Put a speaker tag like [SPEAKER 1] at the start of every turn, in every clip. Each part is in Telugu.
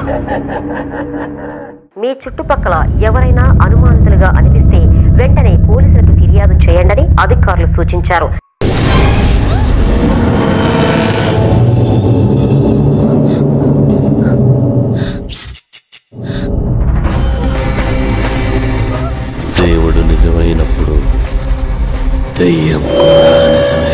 [SPEAKER 1] మీ చుట్టుపక్కల ఎవరైనా అనుమానితులుగా అనిపిస్తే వెంటనే పోలీసులకు ఫిర్యాదు చేయండని అధికారులు సూచించారు
[SPEAKER 2] దేవుడు నిజమైనప్పుడు దెయ్యం కూడా నిజమే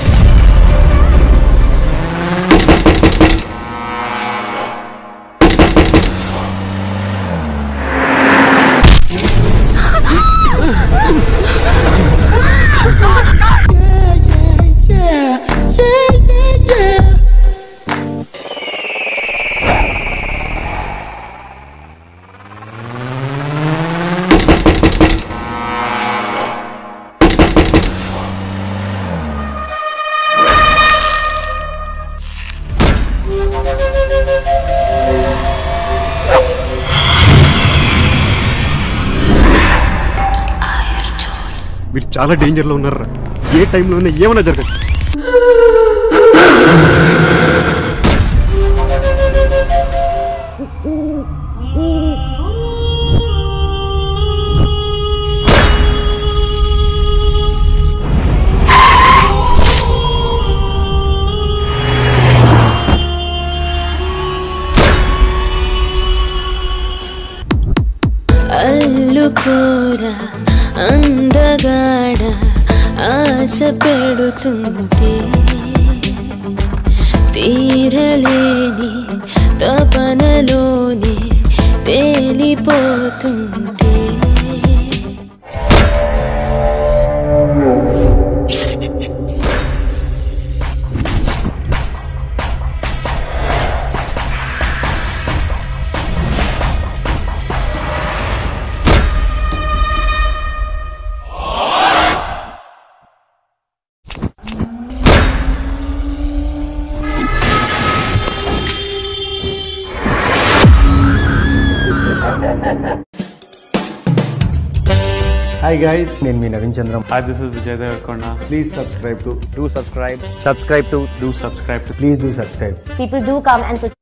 [SPEAKER 3] మీరు చాలా డేంజర్లో ఉన్నారా ఏ టైంలోనే ఏమైనా జరగచ్చు
[SPEAKER 4] అల్లుకోర అందగాడ ఆశ పెడుతుంటే తీరలేని తపనలోనే తేలిపోతుంటే
[SPEAKER 5] హాయ్ గైస్ నేను మీ Naveen Chandram
[SPEAKER 6] Hi, this is Vijay Devarkonda.
[SPEAKER 5] Please subscribe to do subscribe
[SPEAKER 6] Subscribe to, do subscribe to
[SPEAKER 5] please do subscribe
[SPEAKER 7] people do come and